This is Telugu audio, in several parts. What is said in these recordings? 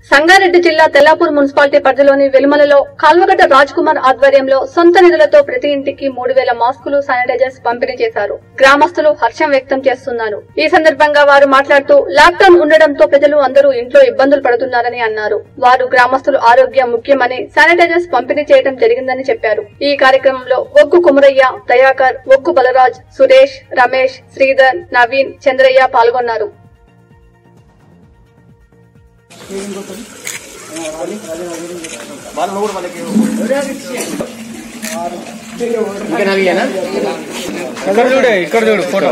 సంగారెడ్డి జిల్లా తెల్లాపూర్ మున్సిపాలిటీ పరిధిలోని వెలుమలలో కాల్వగడ్డ రాజ్ కుమార్ ఆధ్వర్యంలో సొంత నిధులతో ప్రతి ఇంటికి మూడు వేల మాస్కులు శానిటైజర్స్ పంపిణీ చేశారు గ్రామస్తులు హర్షం వ్యక్తం చేస్తున్నారు ఈ సందర్భంగా వారు మాట్లాడుతూ లాక్డౌన్ ఉండడంతో ప్రజలు అందరూ ఇంట్లో ఇబ్బందులు పడుతున్నారని అన్నారు వారు గ్రామస్తులు ఆరోగ్యం ముఖ్యమని శానిటైజర్స్ పంపిణీ చేయడం జరిగిందని చెప్పారు ఈ కార్యక్రమంలో ఒగ్గు కుమరయ్య దయాకర్ ఒగ్గు బలరాజ్ సురేష్ రమేష్ శ్రీధర్ నవీన్ చంద్రయ్య పాల్గొన్నారు ఇంకా నలిగేనా ఇక్కడ చూడు ఇక్కడ చూడు ఫోటో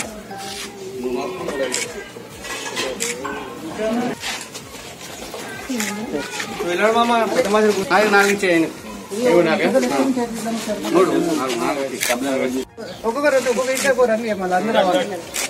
వెళ్ళాడు మామ పెద్ద మాదిరి నాలుగు నాలుగు ఇచ్చేయండి మూడు ఒక్కొక్కరు ఒక్కొక్క ఇంట్లో ఒక్కొక్క రండి మళ్ళీ అందరూ రావాలి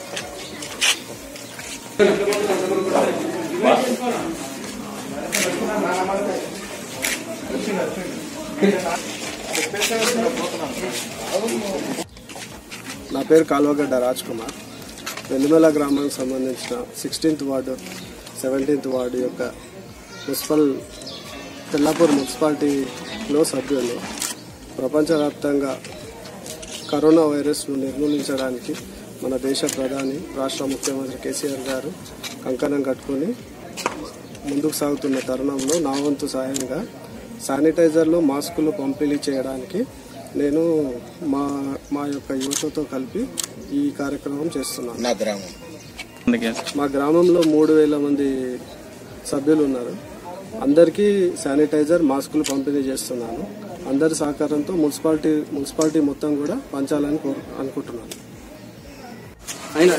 నా పేరు కాల్వగడ్డ రాజ్ కుమార్ వెల్లిమల గ్రామానికి సంబంధించిన సిక్స్టీన్త్ వార్డు సెవెంటీన్త్ వార్డు యొక్క మున్సిపల్ తెల్లాపూర్ మున్సిపాలిటీలో సభ్యులు ప్రపంచవ్యాప్తంగా కరోనా వైరస్ను నిర్మూలించడానికి మన దేశ ప్రధాని రాష్ట్ర ముఖ్యమంత్రి కేసీఆర్ గారు కంకణం కట్టుకొని ముందుకు సాగుతున్న తరుణంలో నా వంతు సాయంగా శానిటైజర్లు మాస్కులు పంపిణీ చేయడానికి నేను మా మా యొక్క యువతతో కలిపి ఈ కార్యక్రమం చేస్తున్నాను నా గ్రామం మా గ్రామంలో మూడు వేల మంది సభ్యులు ఉన్నారు అందరికీ శానిటైజర్ మాస్కులు పంపిణీ చేస్తున్నాను అందరి సహకారంతో మున్సిపాలిటీ మున్సిపాలిటీ మొత్తం కూడా పంచాలని కోరు అనుకుంటున్నాను అయినా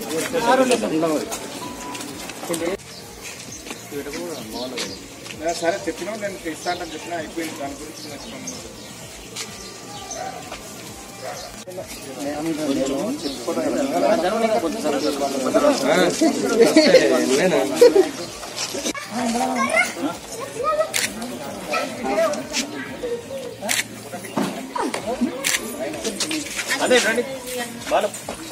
సరే చెప్పినా నేను ఇస్తానని చెప్పినా అయిపోయింది దాని గురించి నచ్చుకున్నాను అదే రండి బాలు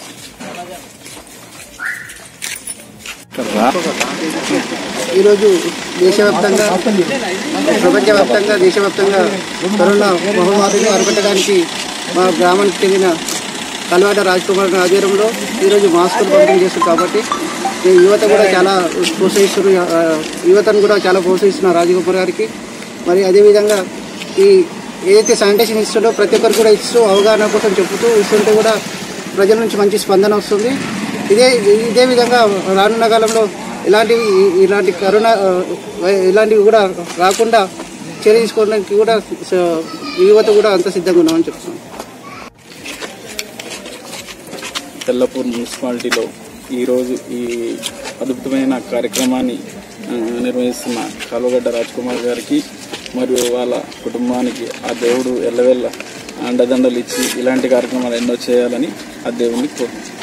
ఈరోజు దేశవ్యాప్తంగా ప్రపంచవ్యాప్తంగా దేశవ్యాప్తంగా కరోనా మహమ్మారిని అరికట్టడానికి మా గ్రామానికి చెందిన కల్వాట రాజ్ కుమార్ గారి ఆధ్వర్యంలో ఈరోజు మాస్కులు పంపిణీ చేస్తారు కాబట్టి ఈ యువత కూడా చాలా ప్రోత్సహిస్తున్నారు ఆ, యువతను కూడా చాలా ప్రోత్సహిస్తున్నారు రాజగోపాల్ గారికి మరి అదేవిధంగా ఈ ఏదైతే శానిటేషన్ ఇస్తుందో ప్రతి ఒక్కరు కూడా ఇస్తూ అవగాహన కోసం చెబుతూ ఇస్తుంటే కూడా ప్రజల నుంచి మంచి స్పందన వస్తుంది ఇదే ఇదే విధంగా రానున్న కాలంలో ఇలాంటివి ఇలాంటి కరోనా ఆ, ఇలాంటివి కూడా రాకుండా చర్య తీసుకోవడానికి కూడా స- యువత కూడా అంత సిద్ధంగా ఉన్నామని చెప్తున్నాం తెల్లపూర్ మున్సిపాలిటీలో ఈరోజు ఈ అద్భుతమైన కార్యక్రమాన్ని ఆ, నిర్వహిస్తున్న కాలువగడ్డ రాజ్కుమార్ గారికి మరియు వాళ్ళ కుటుంబానికి ఆ దేవుడు ఎల్లవెల్ల అండదండలు ఇచ్చి ఇలాంటి కార్యక్రమాలు ఎన్నో చేయాలని ఆ దేవుణ్ణి కోరుకుంటున్నాను